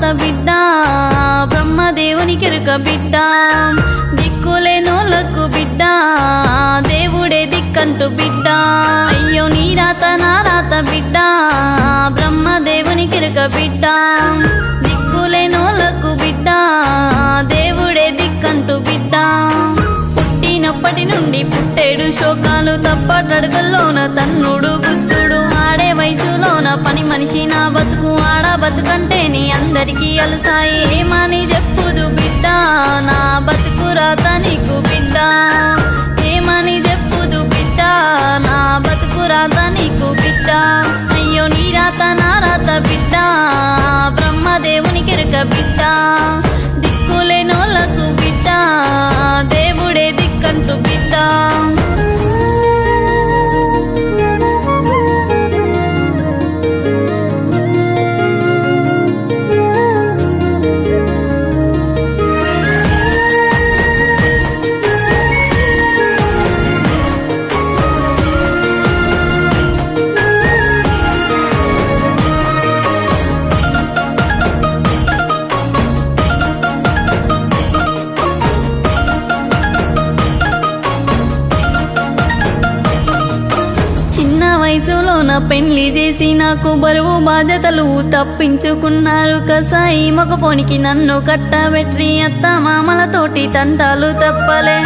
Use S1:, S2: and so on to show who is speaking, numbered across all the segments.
S1: రాత బిడ్డ బ్రహ్మదేవుని కెరుక బిడ్డ దిక్కులేనోళ్ళకు బిడ్డ దేవుడే దిక్కంటూ బిడ్డ అయ్యో నీ రాత నా రాత బిడ్డ బ్రహ్మదేవుని కెరుక బిడ్డ దిక్కులేనోళ్ళకు బిడ్డ దేవుడే దిక్కంటూ బిడ్డ పుట్టినప్పటి నుండి పుట్టేడు శోకాలు తప్పటడుగుల్లోన తన్నుడు గుద్దుడు ఆడే వయసులోన పని మనిషి నా బతుకు ఆడ బతుకంటే నీ అందరికీ అలసాయి ఏమని చెప్పుదు బిడ్డ నా బతుకు రాత నీకు బిడ్డ ఏమని చెప్పుదు బిడ్డ నా బతుకు రాత నీకు బిడ్డ అయ్యో నీ రాత నా రాత బిడ్డ బ్రహ్మదేవుని కెరుక బిడ్డ దిక్కులేనోళ్ళకు బిడ్డ దేవుడే దిక్కంటూ బిడ్డ చిన్న వయసులోన పెళ్లి చేసి నాకు బరువు బాధ్యతలు తప్పించుకున్నారు కసాయి మగపోనికి నన్ను కట్టబెట్టి అత్త మామలతోటి తంటాలు తప్పలే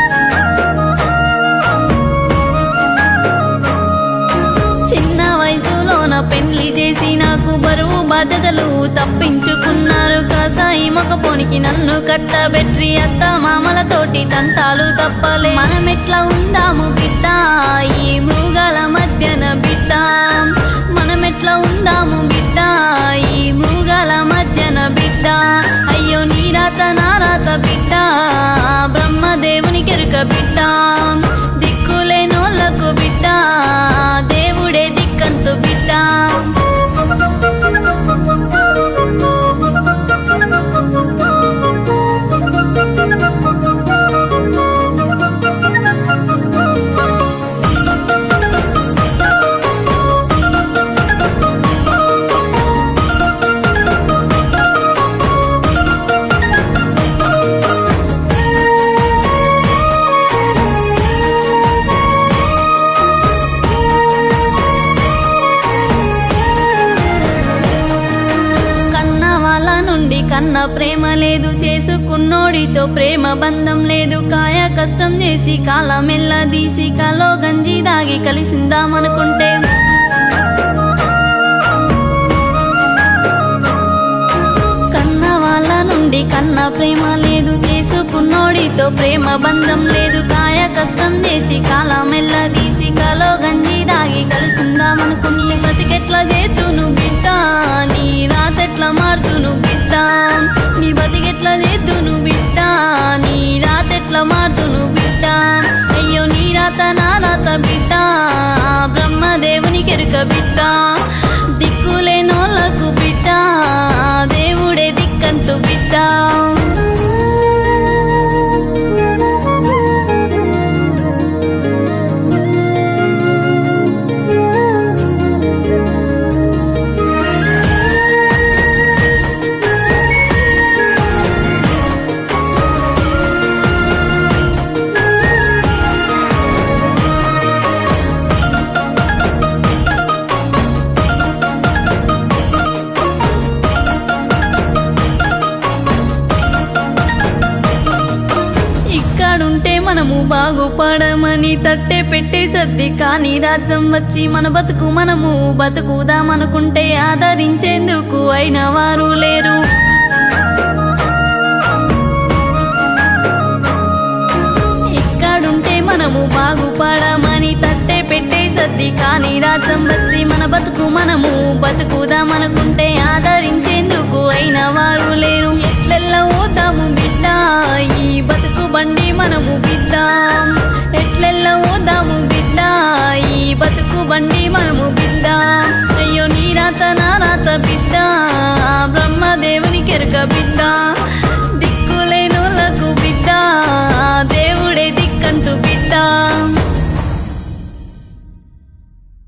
S1: చిన్న వయసులోన పెళ్లి చేసి నాకు బరువు బాధ్యతలు తప్పించుకున్నారు కాసాయి మొకపోనికి నన్ను కట్టబెట్టి అత్త మామలతోటి తంతాలు తప్పలే మనం ఎట్లా ఉందాము బిడ్డ ఈ మృగాల మధ్యన బిడ్డ మనం ఎట్లా ఉందాము బిడ్డ ఈ మృగాల మధ్యన బిడ్డ అయ్యో నీ రాత నా రాత బిడ్డ బ్రహ్మదేవుని కెరుక బిడ్డ దిక్కులేనోళ్ళకు బిడ్డ దేవుడే దిక్కంటూ బిడ్డ కన్న వాళ్ళ నుండి కన్న ప్రేమ లేదు చేసుకున్నోడితో ప్రేమ బంధం లేదు కాయ కష్టం చేసి కాలమెల్ల తీసి కలో గంజి దాగి కలిసిందామనుకుంటే కన్న వాళ్ళ నుండి కన్న ప్రేమ లేదు చేసుకున్నోడితో ప్రేమ బంధం లేదు కాయ కష్టం చేసి కాలమెల్ల తీసి కలో గంజి దాగి కలిసిందామనుకుని బతికెట్లా చేతును బిడ్డ నీ రాతెట్లా మారుతును బిడ్డ నీ బతికెట్లా చేతును బిడ్డ నీ రాతెట్లా మారుతును బిడ్డ అయ్యో నీ రాత నా రాత బిడ్డ బ్రహ్మదేవుని కెరుక బిడ్డ దిక్కులేనోళ్ళకు బిడ్డ దేవుడే దిక్కంటూ బిడ్డ ఇక్కడుంటే మనము బాగుపడమని తట్టే పెట్టే సర్ది కానీ రాజ్యం వచ్చి మన బతుకు మనము బతుకుదామనుకుంటే ఆదరించేందుకు అయిన వారు లేరు ఇక్కడుంటే మనము బాగుపడమని తట్టే పెట్టే సర్ది కానీ రాజ్యం వచ్చి మన బతుకు మనము బతుకుదామనుకుంటే ఆదరించేందుకు అయిన వారు లేరు ఎట్లెల్ల ఓదాము బిడ్డ ఈ బతుకు బండి మనము బిడ్డ ఎట్లెల్ల ఓదాము బిడ్డ ఈ బతుకు బండి మనము బిడ్డ అయ్యో నీ రాత నా రాత బిడ్డ బ్రహ్మదేవుని కెరక బిడ్డ